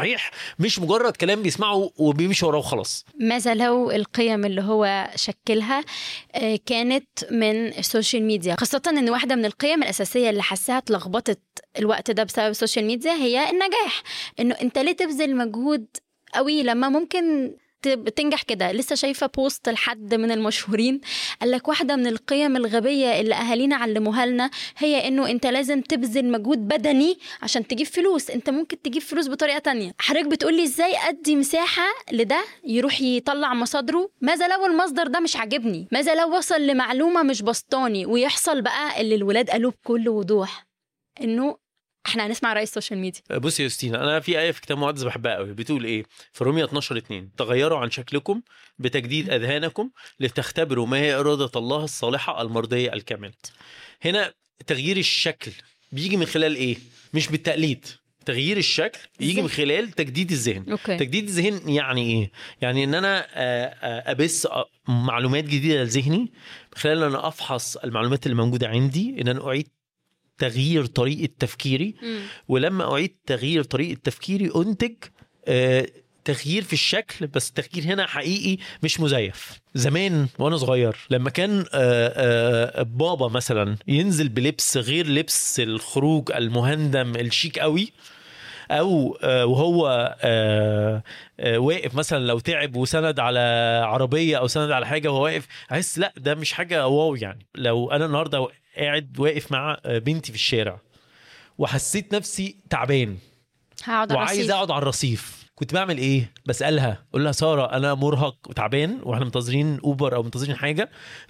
صحيح مش مجرد كلام بيسمعه وبيمشي وراه وخلاص ماذا لو القيم اللي هو شكلها آه، كانت من السوشيال ميديا خاصة ان واحدة من القيم الأساسية اللي حسها اتلخبطت الوقت ده بسبب السوشيال ميديا هي النجاح انه انت ليه تبذل مجهود قوي لما ممكن ت- تنجح كده لسه شايفه بوست لحد من المشهورين قال لك واحده من القيم الغبيه اللي اهالينا علموها لنا هي انه انت لازم تبذل مجهود بدني عشان تجيب فلوس انت ممكن تجيب فلوس بطريقه تانية حضرتك بتقولي ازاي ادي مساحه لده يروح يطلع مصادره ماذا لو المصدر ده مش عاجبني ماذا لو وصل لمعلومه مش بسطاني ويحصل بقى اللي الولاد قالوه بكل وضوح انه احنا هنسمع رئيس السوشيال ميديا بصي يا يوستينا انا في ايه في كتاب مقدس بحبها قوي بتقول ايه في رومية 12 2 تغيروا عن شكلكم بتجديد اذهانكم لتختبروا ما هي اراده الله الصالحه المرضيه الكامله هنا تغيير الشكل بيجي من خلال ايه مش بالتقليد تغيير الشكل يجي من خلال تجديد الذهن اوكي تجديد الذهن يعني ايه؟ يعني ان انا آه، آه، ابث آه، معلومات جديده لذهني من خلال ان انا افحص المعلومات اللي موجوده عندي ان انا اعيد تغيير طريقه تفكيري مم. ولما اعيد تغيير طريقه تفكيري انتج آه، تغيير في الشكل بس التغيير هنا حقيقي مش مزيف زمان وانا صغير لما كان آه، آه، بابا مثلا ينزل بلبس غير لبس الخروج المهندم الشيك قوي او آه، وهو آه، آه، واقف مثلا لو تعب وسند على عربيه او سند على حاجه وهو واقف احس لا ده مش حاجه واو يعني لو انا النهارده قاعد واقف مع آه، بنتي في الشارع وحسيت نفسي تعبان هقعد على وعايز الرصيف. اقعد على الرصيف كنت بعمل ايه بسالها اقول لها ساره انا مرهق وتعبان واحنا منتظرين اوبر او منتظرين حاجه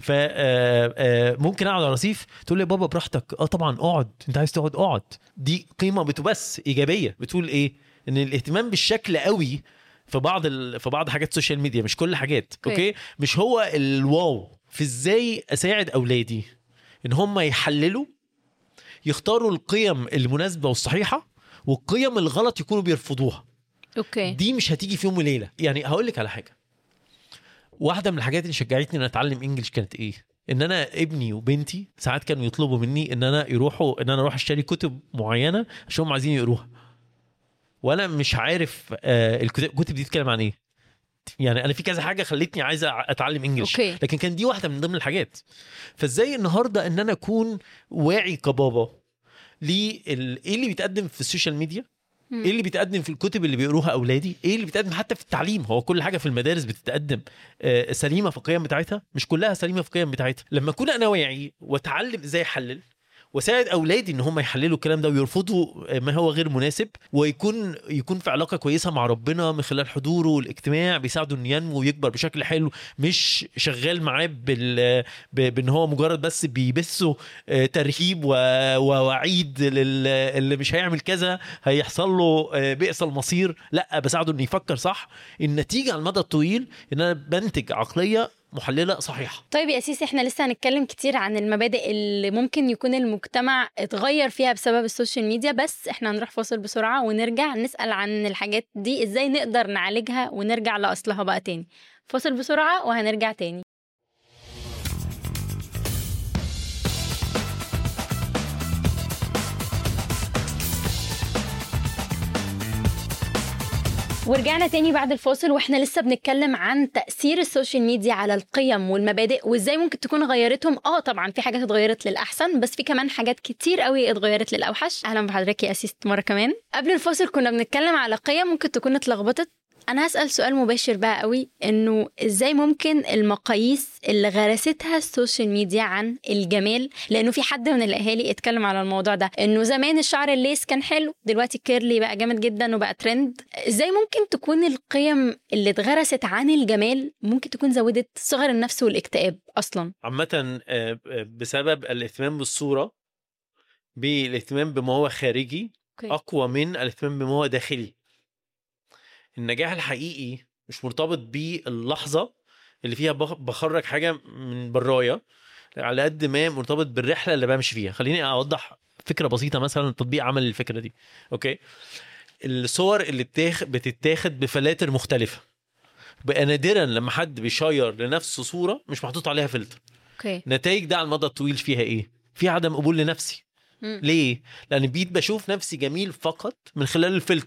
فممكن اقعد على الرصيف تقول لي بابا براحتك اه طبعا اقعد انت عايز تقعد اقعد دي قيمه بتبث ايجابيه بتقول ايه ان الاهتمام بالشكل قوي في بعض ال... في بعض حاجات السوشيال ميديا مش كل حاجات أوكي. اوكي, أوكي؟ مش هو الواو في ازاي اساعد اولادي ان هم يحللوا يختاروا القيم المناسبه والصحيحه والقيم الغلط يكونوا بيرفضوها اوكي دي مش هتيجي في يوم وليله يعني هقول لك على حاجه واحده من الحاجات اللي شجعتني ان اتعلم انجلش كانت ايه ان انا ابني وبنتي ساعات كانوا يطلبوا مني ان انا يروحوا ان انا اروح اشتري كتب معينه عشان هم عايزين يقروها وانا مش عارف آه الكتب الكتب دي بتتكلم عن ايه يعني انا في كذا حاجه خلتني عايز اتعلم انجلش أوكي. لكن كان دي واحده من ضمن الحاجات فازاي النهارده ان انا اكون واعي كبابا ليه ال- ايه اللي بيتقدم في السوشيال ميديا مم. ايه اللي بيتقدم في الكتب اللي بيقروها اولادي ايه اللي بيتقدم حتى في التعليم هو كل حاجه في المدارس بتتقدم آه، سليمه في القيم بتاعتها مش كلها سليمه في القيم بتاعتها لما اكون انا واعي واتعلم ازاي احلل واساعد اولادي ان هم يحللوا الكلام ده ويرفضوا ما هو غير مناسب ويكون يكون في علاقه كويسه مع ربنا من خلال حضوره والاجتماع بيساعده انه ينمو ويكبر بشكل حلو مش شغال معاه بال ب- بان هو مجرد بس بيبثوا آه، ترهيب و- ووعيد لل- اللي مش هيعمل كذا هيحصل له آه، بئس المصير لا بساعده انه يفكر صح النتيجه على المدى الطويل ان انا بنتج عقليه محلله صحيحه طيب يا سيسي احنا لسه هنتكلم كتير عن المبادئ اللي ممكن يكون المجتمع اتغير فيها بسبب السوشيال ميديا بس احنا هنروح فاصل بسرعة ونرجع نسأل عن الحاجات دي ازاي نقدر نعالجها ونرجع لأصلها بقى تاني فاصل بسرعة وهنرجع تاني ورجعنا تاني بعد الفاصل واحنا لسه بنتكلم عن تأثير السوشيال ميديا على القيم والمبادئ وازاي ممكن تكون غيرتهم اه طبعا في حاجات اتغيرت للأحسن بس في كمان حاجات كتير قوي اتغيرت للأوحش اهلا بحضرتك يا أسيس مرة كمان قبل الفاصل كنا بنتكلم على قيم ممكن تكون اتلخبطت انا هسأل سؤال مباشر بقى قوي انه ازاي ممكن المقاييس اللي غرستها السوشيال ميديا عن الجمال لانه في حد من الاهالي اتكلم على الموضوع ده انه زمان الشعر الليس كان حلو دلوقتي الكيرلي بقى جامد جدا وبقى ترند ازاي ممكن تكون القيم اللي اتغرست عن الجمال ممكن تكون زودت صغر النفس والاكتئاب اصلا عامة آه، آه، بسبب الاهتمام بالصورة بالاهتمام بما هو خارجي أوكي. أقوى من الاهتمام بما هو داخلي النجاح الحقيقي مش مرتبط باللحظة اللي فيها بخ- بخرج حاجة من برايا على قد ما مرتبط بالرحلة اللي بمشي فيها خليني أوضح فكرة بسيطة مثلا تطبيق عمل الفكرة دي أوكي الصور اللي بتاخ... بتتاخد بفلاتر مختلفة بقى نادرا لما حد بيشير لنفسه صورة مش محطوط عليها فلتر اوكي نتائج ده على المدى الطويل فيها ايه؟ في عدم قبول لنفسي مم. ليه؟ لان بقيت بشوف نفسي جميل فقط من خلال الفلتر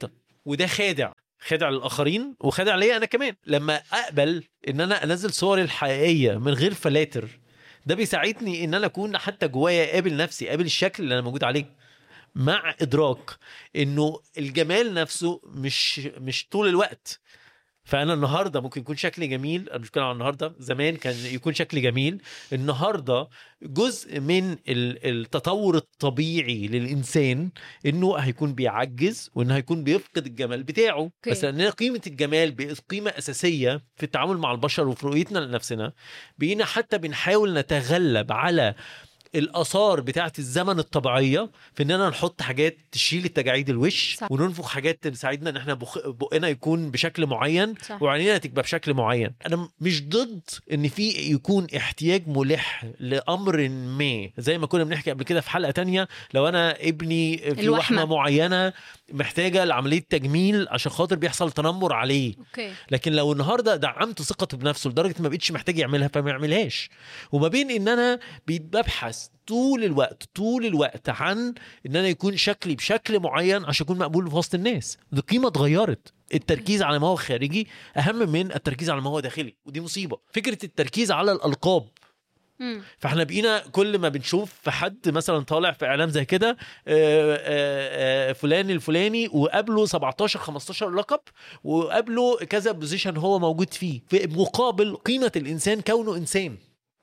وده خادع خادع للاخرين وخادع ليا انا كمان لما اقبل ان انا انزل صوري الحقيقيه من غير فلاتر ده بيساعدني ان انا اكون حتى جوايا قابل نفسي قابل الشكل اللي انا موجود عليه مع ادراك انه الجمال نفسه مش مش طول الوقت فانا النهارده ممكن يكون شكلي جميل انا مش بتكلم عن النهارده زمان كان يكون شكلي جميل النهارده جزء من ال- التطور الطبيعي للانسان انه هيكون بيعجز وانه هيكون بيفقد الجمال بتاعه أوكي. بس لان قيمه الجمال بقت قيمه اساسيه في التعامل مع البشر وفي رؤيتنا لنفسنا بقينا حتى بنحاول نتغلب على الاثار بتاعه الزمن الطبيعيه في اننا نحط حاجات تشيل التجاعيد الوش صح. وننفخ حاجات تساعدنا ان احنا بخ... بقنا يكون بشكل معين صح. وعينينا تبقى بشكل معين انا مش ضد ان في يكون احتياج ملح لامر ما زي ما كنا بنحكي قبل كده في حلقه تانية لو انا ابني في الوحمة. وحمه معينه محتاجه لعمليه تجميل عشان خاطر بيحصل تنمر عليه اوكي لكن لو النهارده دعمت ثقته بنفسه لدرجه ما بقتش محتاج يعملها فما يعملهاش وما بين ان انا ببحث طول الوقت طول الوقت عن ان انا يكون شكلي بشكل معين عشان اكون مقبول في وسط الناس دي قيمه اتغيرت التركيز على ما هو خارجي اهم من التركيز على ما هو داخلي ودي مصيبه فكره التركيز على الالقاب مم. فاحنا بقينا كل ما بنشوف في حد مثلا طالع في اعلام زي كده آه، آه، آه، فلان الفلاني وقابله 17 15 لقب وقابله كذا بوزيشن هو موجود فيه في مقابل قيمه الانسان كونه انسان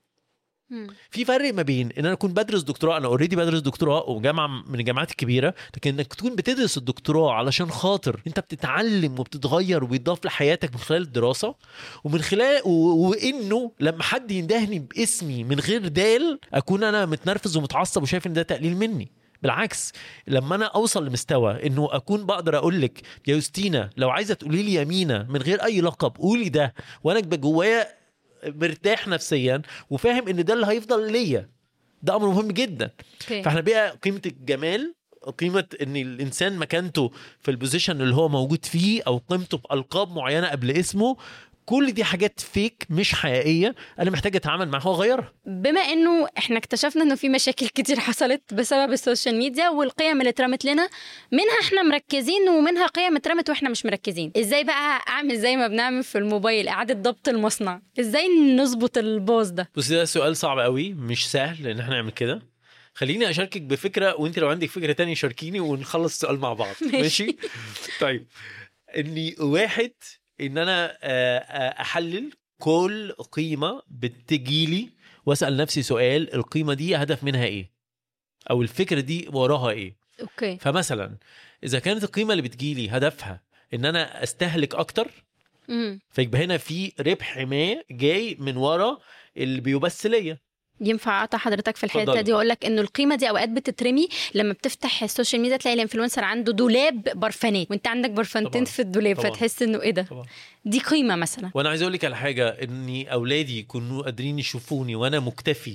مم. في فرق ما بين ان انا اكون بدرس دكتوراه انا اوريدي بدرس دكتوراه وجامعه من الجامعات الكبيره لكن انك تكون بتدرس الدكتوراه علشان خاطر انت بتتعلم وبتتغير وبيضاف لحياتك من خلال الدراسه ومن خلال و... وانه لما حد يندهني باسمي من غير دال اكون انا متنرفز ومتعصب وشايف ان ده تقليل مني بالعكس لما انا اوصل لمستوى انه اكون بقدر اقول لك يا يوستينا لو عايزه تقولي لي يمينه من غير اي لقب قولي ده وانا ابقى جوايا مرتاح نفسيا وفاهم ان ده اللي هيفضل ليا ده امر مهم جدا اوكي فاحنا بقى قيمه الجمال قيمه ان الانسان مكانته في البوزيشن اللي هو موجود فيه او قيمته بالقاب معينه قبل اسمه كل دي حاجات فيك مش حقيقيه انا محتاج اتعامل معاها واغيرها بما انه احنا اكتشفنا انه في مشاكل كتير حصلت بسبب السوشيال ميديا والقيم اللي اترمت لنا منها احنا مركزين ومنها قيم اترمت واحنا مش مركزين ازاي بقى اعمل زي ما بنعمل في الموبايل اعاده ضبط المصنع ازاي نظبط الباص ده بص ده سؤال صعب قوي مش سهل ان احنا نعمل كده خليني اشاركك بفكره وانت لو عندك فكره تانية شاركيني ونخلص السؤال مع بعض ماشي. ماشي طيب اني واحد ان انا آه، آه، احلل كل قيمه بتجيلي واسال نفسي سؤال القيمه دي هدف منها ايه او الفكره دي وراها ايه اوكي فمثلا اذا كانت القيمه اللي بتجيلي هدفها ان انا استهلك اكتر امم فيبقى هنا في ربح ما جاي من ورا اللي بيبث ليا ينفع اقطع حضرتك في الحته اتفضلي. دي واقول لك انه القيمه دي اوقات بتترمي لما بتفتح السوشيال ميديا تلاقي الانفلونسر عنده دولاب برفانات وانت عندك برفانتين طبعاً. في الدولاب طبعاً. فتحس انه ايه ده طبعا دي قيمه مثلا وانا عايز اقول لك على حاجه اني اولادي يكونوا قادرين يشوفوني وانا مكتفي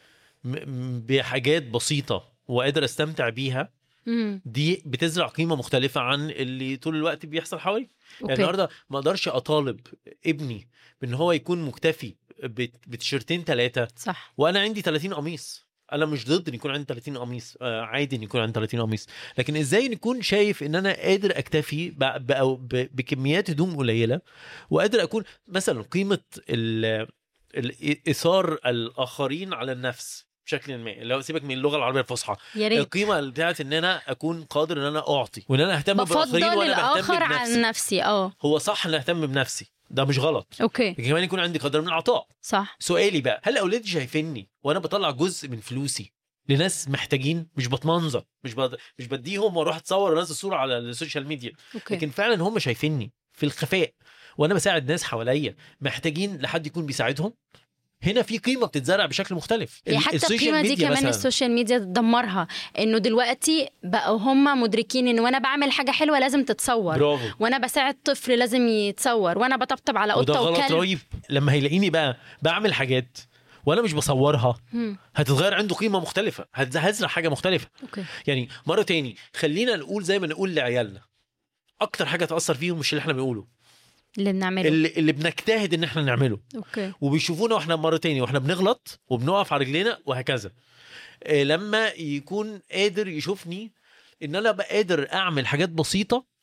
م- م- بحاجات بسيطه وقادر استمتع بيها امم دي بتزرع قيمه مختلفه عن اللي طول الوقت بيحصل حوالي يعني اوكي النهارده ما اقدرش اطالب ابني بان هو يكون مكتفي بت- بتيشرتين ثلاثه صح وانا عندي 30 قميص انا مش ضد ان يكون عندي 30 قميص آه عادي ان يكون عندي 30 قميص لكن ازاي نكون شايف ان انا قادر اكتفي ب- ب- ب- بكميات هدوم قليله وقادر اكون مثلا قيمه ال- ال- اثار الاخرين على النفس بشكل ما لو سيبك من اللغه العربيه الفصحى يا ريت القيمه بتاعت ان انا اكون قادر ان انا اعطي وان انا اهتم بالاخرين بفضل وانا بهتم الاخر بنفسي عن نفسي اه هو صح ان اهتم بنفسي ده مش غلط اوكي لكن كمان يكون عندي قدر من العطاء صح سؤالي بقى هل اولادي شايفيني وانا بطلع جزء من فلوسي لناس محتاجين مش بتمنظر مش بد... مش بديهم واروح اتصور وانزل صوره على السوشيال ميديا اوكي لكن فعلا هم شايفيني في الخفاء وانا بساعد ناس حواليا محتاجين لحد يكون بيساعدهم هنا في قيمه بتتزرع بشكل مختلف هي ال- حتى السوشيال القيمه دي ميديا كمان مثلاً. السوشيال ميديا تدمرها انه دلوقتي بقوا هم مدركين ان وانا بعمل حاجه حلوه لازم تتصور برافو وانا بساعد طفل لازم يتصور وانا بطبطب على وده قطه غلط وكلب رهيب لما هيلاقيني بقى بعمل حاجات وانا مش بصورها مم. هتتغير عنده قيمه مختلفه هتز- هزرع حاجه مختلفه اوكي يعني مره تاني خلينا نقول زي ما نقول لعيالنا اكتر حاجه تاثر فيهم مش اللي احنا بنقوله اللي بنعمله اللي, اللي بنجتهد ان احنا نعمله اوكي وبيشوفونا واحنا مره تاني واحنا بنغلط وبنقف على رجلينا وهكذا إيه لما يكون قادر يشوفني ان انا بقى قادر اعمل حاجات بسيطه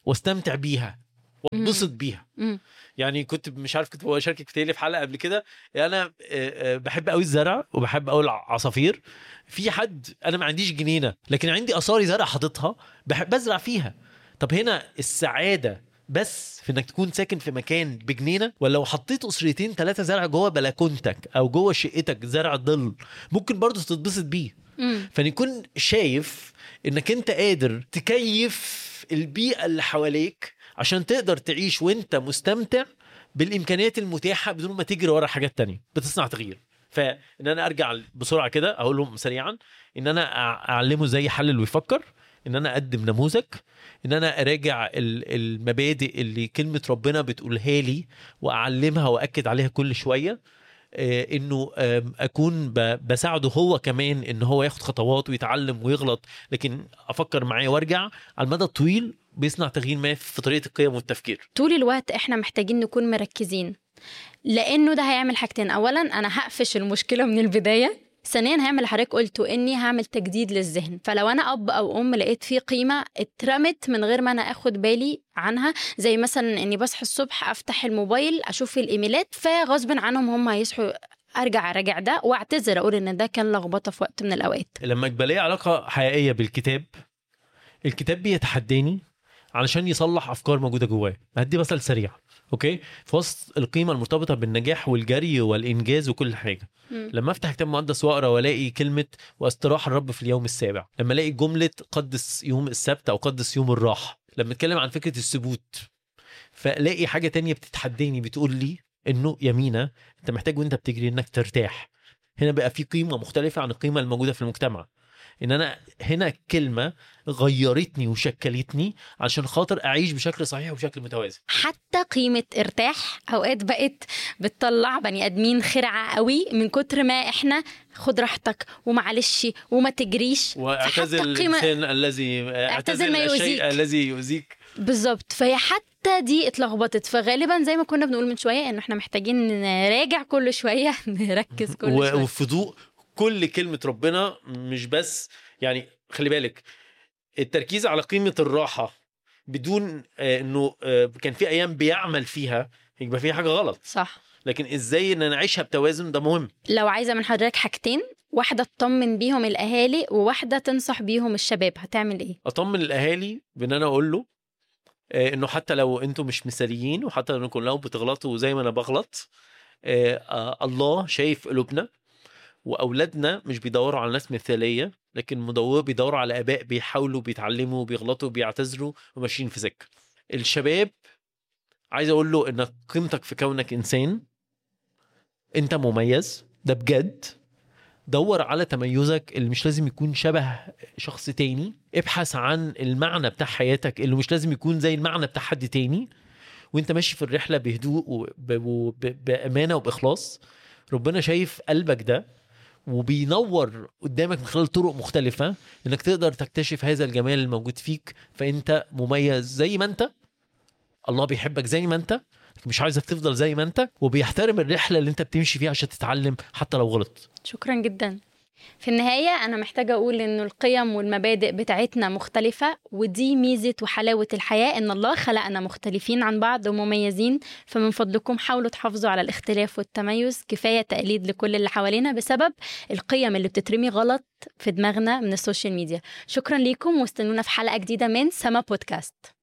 واستمتع بيها واتبسط بيها مم. يعني كنت مش عارف كنت بشاركك في في حلقه قبل كده انا آه، آه، بحب قوي الزرع وبحب قوي العصافير في حد انا ما عنديش جنينه لكن عندي اثاري زرع حاططها بحب ازرع فيها طب هنا السعاده بس في انك تكون ساكن في مكان بجنينه ولا لو حطيت اسرتين ثلاثه زرع جوه بلكونتك او جوه شقتك زرع ظل ممكن برضه تتبسط بيه مم. فان يكون شايف انك انت قادر تكيف البيئه اللي حواليك عشان تقدر تعيش وانت مستمتع بالامكانيات المتاحه بدون ما تجري ورا حاجات تانية بتصنع تغيير فان انا ارجع بسرعه كده اقول لهم سريعا ان انا أع- اعلمه ازاي يحلل ويفكر ان انا اقدم نموذج ان انا اراجع ال- المبادئ اللي كلمه ربنا بتقولها لي واعلمها واكد عليها كل شويه آه، انه آم، اكون ب- بساعده هو كمان ان هو ياخد خطوات ويتعلم ويغلط لكن افكر معاه وارجع على المدى الطويل بيصنع تغيير ما في طريقه القيم والتفكير طول الوقت احنا محتاجين نكون مركزين لانه ده هيعمل حاجتين اولا انا هقفش المشكله من البدايه ثانيا هعمل اللي حضرتك قلته اني هعمل تجديد للذهن فلو انا اب او ام لقيت فيه قيمه اترمت من غير ما انا اخد بالي عنها زي مثلا اني بصحى الصبح افتح الموبايل اشوف الايميلات فغصب عنهم هم هيصحوا ارجع اراجع ده واعتذر اقول ان ده كان لخبطه في وقت من الاوقات لما يبقى لي علاقه حقيقيه بالكتاب الكتاب بيتحداني علشان يصلح افكار موجوده جواه هدي مثل سريع اوكي في وسط القيمه المرتبطه بالنجاح والجري والانجاز وكل حاجه مم. لما افتح كتاب مقدس واقرا والاقي كلمه واستراح الرب في اليوم السابع لما الاقي جمله قدس يوم السبت او قدس يوم الراحه لما اتكلم عن فكره الثبوت فالاقي حاجه تانية بتتحداني بتقول لي انه يمينة انت محتاج وانت بتجري انك ترتاح هنا بقى في قيمه مختلفه عن القيمه الموجوده في المجتمع ان انا هنا كلمه غيرتني وشكلتني عشان خاطر اعيش بشكل صحيح وبشكل متوازن حتى قيمة ارتاح اوقات بقت بتطلع بني ادمين خرعة قوي من كتر ما احنا خد راحتك ومعلش وما تجريش واعتزل فحتى قيمة- الانسان الذي اعتزل ما يؤذيك. الشيء الذي يؤذيك بالظبط فهي حتى دي اتلخبطت فغالبا زي ما كنا بنقول من شوية انه احنا محتاجين نراجع كل شوية نركز كل و- شوية وفي ضوء كل كلمه ربنا مش بس يعني خلي بالك التركيز على قيمه الراحه بدون آه، انه آه، كان في ايام بيعمل فيها يبقى في حاجه غلط صح لكن ازاي ان انا اعيشها بتوازن ده مهم لو عايزة من حضرتك حاجتين واحدة تطمن بيهم الأهالي وواحدة تنصح بيهم الشباب هتعمل إيه؟ اطمن الاهالي بان انا اقول له آه، انه حتى لو انتم مش مثاليين وحتى لو انكم لو بتغلطوا زي ما انا بغلط آه، آه، الله شايف قلوبنا واولادنا مش بيدوروا على ناس مثاليه لكن مدور بيدوروا على اباء بيحاولوا بيتعلموا بيغلطوا بيعتذروا وماشيين في سكه الشباب عايز اقول له انك قيمتك في كونك انسان انت مميز ده بجد دور على تميزك اللي مش لازم يكون شبه شخص تاني ابحث عن المعنى بتاع حياتك اللي مش لازم يكون زي المعنى بتاع حد تاني وانت ماشي في الرحلة بهدوء وب- وب- بأمانة وبإخلاص ربنا شايف قلبك ده وبينور قدامك من خلال طرق مختلفة انك تقدر تكتشف هذا الجمال الموجود فيك فانت مميز زي ما انت الله بيحبك زي ما انت لكن مش عايزك تفضل زي ما انت وبيحترم الرحلة اللي انت بتمشي فيها عشان تتعلم حتى لو غلط شكرا جدا في النهاية أنا محتاجة أقول إنه القيم والمبادئ بتاعتنا مختلفة ودي ميزة وحلاوة الحياة إن الله خلقنا مختلفين عن بعض ومميزين فمن فضلكم حاولوا تحافظوا على الاختلاف والتميز كفاية تقليد لكل اللي حوالينا بسبب القيم اللي بتترمي غلط في دماغنا من السوشيال ميديا شكرا ليكم واستنونا في حلقة جديدة من سما بودكاست